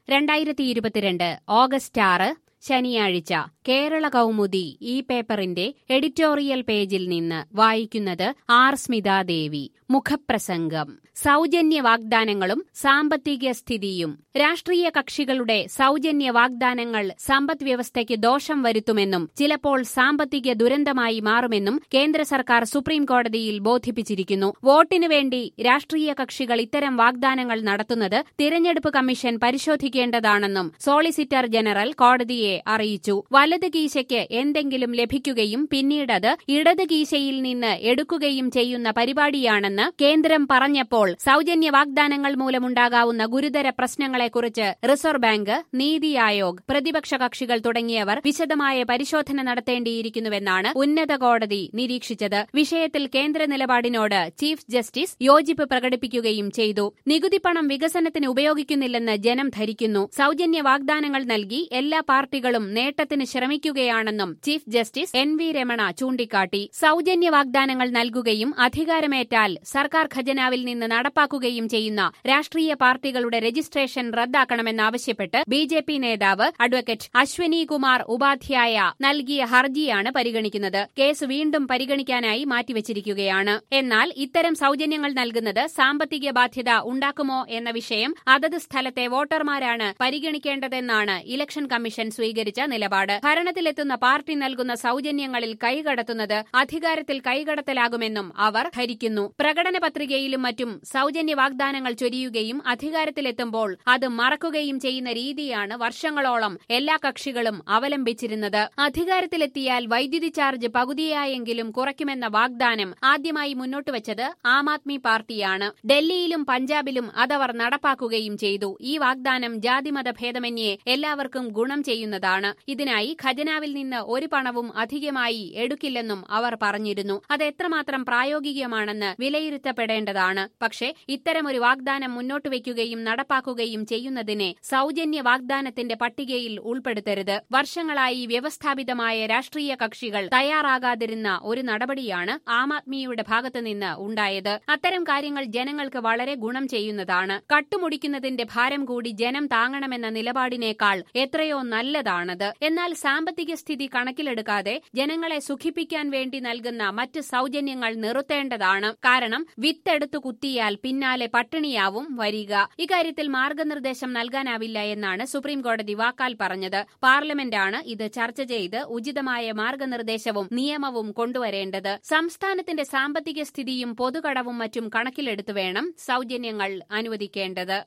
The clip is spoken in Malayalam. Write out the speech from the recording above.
രണ്ടായിരത്തി ഇരുപത്തിരണ്ട് ഓഗസ്റ്റ് ആറ് ശനിയാഴ്ച കേരള കൗമുദി ഈ പേപ്പറിന്റെ എഡിറ്റോറിയൽ പേജിൽ നിന്ന് വായിക്കുന്നത് ആർ സ്മിതാദേവി മുഖപ്രസംഗം സൗജന്യ വാഗ്ദാനങ്ങളും സാമ്പത്തിക സ്ഥിതിയും രാഷ്ട്രീയ കക്ഷികളുടെ സൗജന്യ വാഗ്ദാനങ്ങൾ സമ്പദ് വ്യവസ്ഥയ്ക്ക് ദോഷം വരുത്തുമെന്നും ചിലപ്പോൾ സാമ്പത്തിക ദുരന്തമായി മാറുമെന്നും കേന്ദ്ര സർക്കാർ സുപ്രീം കോടതിയിൽ ബോധിപ്പിച്ചിരിക്കുന്നു വോട്ടിനു വേണ്ടി രാഷ്ട്രീയ കക്ഷികൾ ഇത്തരം വാഗ്ദാനങ്ങൾ നടത്തുന്നത് തിരഞ്ഞെടുപ്പ് കമ്മീഷൻ പരിശോധിക്കേണ്ടതാണെന്നും സോളിസിറ്റർ ജനറൽ കോടതിയെ അറിയിച്ചു വലത് കീശയ്ക്ക് എന്തെങ്കിലും ലഭിക്കുകയും പിന്നീടത് ഇടത് കീശയിൽ നിന്ന് എടുക്കുകയും ചെയ്യുന്ന പരിപാടിയാണെന്ന് കേന്ദ്രം പറഞ്ഞപ്പോൾ സൗജന്യ വാഗ്ദാനങ്ങൾ മൂലമുണ്ടാകാവുന്ന ഗുരുതര പ്രശ്നങ്ങളെക്കുറിച്ച് റിസർവ് ബാങ്ക് നീതി ആയോഗ് പ്രതിപക്ഷ കക്ഷികൾ തുടങ്ങിയവർ വിശദമായ പരിശോധന നടത്തേണ്ടിയിരിക്കുന്നുവെന്നാണ് ഉന്നത കോടതി നിരീക്ഷിച്ചത് വിഷയത്തിൽ കേന്ദ്ര നിലപാടിനോട് ചീഫ് ജസ്റ്റിസ് യോജിപ്പ് പ്രകടിപ്പിക്കുകയും ചെയ്തു നികുതി പണം വികസനത്തിന് ഉപയോഗിക്കുന്നില്ലെന്ന് ജനം ധരിക്കുന്നു സൗജന്യ വാഗ്ദാനങ്ങൾ നൽകി എല്ലാ പാർട്ടികളും നേട്ടത്തിന് ശ്രമിക്കുകയാണെന്നും chief justice N V Ramana ചൂണ്ടിക്കാട്ടി സൗജന്യ വാഗ്ദാനങ്ങൾ നൽകുകയും അധികാരമേറ്റാൽ സർക്കാർ ഖജനാവിൽ നിന്ന് നടപ്പാക്കുകയും ചെയ്യുന്ന രാഷ്ട്രീയ പാർട്ടികളുടെ രജിസ്ട്രേഷൻ റദ്ദാക്കണമെന്നാവശ്യപ്പെട്ട് ബി ജെ പി നേതാവ് അഡ്വക്കേറ്റ് അശ്വനി കുമാർ ഉപാധ്യായ നൽകിയ ഹർജിയാണ് പരിഗണിക്കുന്നത് കേസ് വീണ്ടും പരിഗണിക്കാനായി മാറ്റിവച്ചിരിക്കുകയാണ് എന്നാൽ ഇത്തരം സൗജന്യങ്ങൾ നൽകുന്നത് സാമ്പത്തിക ബാധ്യത ഉണ്ടാക്കുമോ എന്ന വിഷയം അതത് സ്ഥലത്തെ വോട്ടർമാരാണ് പരിഗണിക്കേണ്ടതെന്നാണ് ഇലക്ഷൻ കമ്മീഷൻ സ്വീകരിച്ച നിലപാട് ഭരണത്തിലെത്തുന്ന പാർട്ടി നൽകുന്ന സൗജന്യങ്ങളിൽ കൈകടത്തുന്നത് അധികാരത്തിൽ കൈകടത്തലാകുമെന്നും അവർ ധരിക്കുന്നു പ്രകടന പത്രികയിലും മറ്റും സൗജന്യ വാഗ്ദാനങ്ങൾ ചൊരിയുകയും അധികാരത്തിലെത്തുമ്പോൾ അത് മറക്കുകയും ചെയ്യുന്ന രീതിയാണ് വർഷങ്ങളോളം എല്ലാ കക്ഷികളും അവലംബിച്ചിരുന്നത് അധികാരത്തിലെത്തിയാൽ വൈദ്യുതി ചാർജ് പകുതിയായെങ്കിലും കുറയ്ക്കുമെന്ന വാഗ്ദാനം ആദ്യമായി മുന്നോട്ടുവച്ചത് ആം ആദ്മി പാർട്ടിയാണ് ഡൽഹിയിലും പഞ്ചാബിലും അതവർ നടപ്പാക്കുകയും ചെയ്തു ഈ വാഗ്ദാനം ജാതിമത ഭേദമന്യേ എല്ലാവർക്കും ഗുണം ചെയ്യുന്നതാണ് ഇതിനായി ഖജനാവിൽ നിന്ന് ഒരു പണവും അധികമായി എടുക്കില്ലെന്നും അവർ പറഞ്ഞിരുന്നു അത് എത്രമാത്രം പ്രായോഗികമാണെന്ന് വിലയിരുത്തപ്പെടേണ്ടതാണ് പക്ഷേ ഇത്തരമൊരു വാഗ്ദാനം മുന്നോട്ട് വയ്ക്കുകയും നടപ്പാക്കുകയും ചെയ്യുന്നതിനെ സൗജന്യ വാഗ്ദാനത്തിന്റെ പട്ടികയിൽ ഉൾപ്പെടുത്തരുത് വർഷങ്ങളായി വ്യവസ്ഥാപിതമായ രാഷ്ട്രീയ കക്ഷികൾ തയ്യാറാകാതിരുന്ന ഒരു നടപടിയാണ് ആം ആദ്മിയുടെ ഭാഗത്തുനിന്ന് ഉണ്ടായത് അത്തരം കാര്യങ്ങൾ ജനങ്ങൾക്ക് വളരെ ഗുണം ചെയ്യുന്നതാണ് കട്ടുമുടിക്കുന്നതിന്റെ ഭാരം കൂടി ജനം താങ്ങണമെന്ന നിലപാടിനേക്കാൾ എത്രയോ നല്ലതാണത് എന്നാൽ സാമ്പത്തിക സ്ഥിതി കണക്കിലെടുക്കാതെ ജനങ്ങളെ സുഖിപ്പിക്കാൻ വേണ്ടി നൽകുന്ന മറ്റ് സൗജന്യങ്ങൾ നിർത്തേണ്ടതാണ് കാരണം വിത്തെടുത്തു കുത്തിയാൽ പിന്നാലെ പട്ടിണിയാവും വരിക ഇക്കാര്യത്തിൽ മാർഗനിർദ്ദേശം നൽകാനാവില്ല എന്നാണ് സുപ്രീംകോടതി വാക്കാൽ പറഞ്ഞത് പാർലമെന്റാണ് ഇത് ചർച്ച ചെയ്ത് ഉചിതമായ മാർഗനിർദ്ദേശവും നിയമവും കൊണ്ടുവരേണ്ടത് സംസ്ഥാനത്തിന്റെ സാമ്പത്തിക സ്ഥിതിയും പൊതുകടവും മറ്റും കണക്കിലെടുത്തു വേണം സൗജന്യങ്ങൾ അനുവദിക്കേണ്ടത്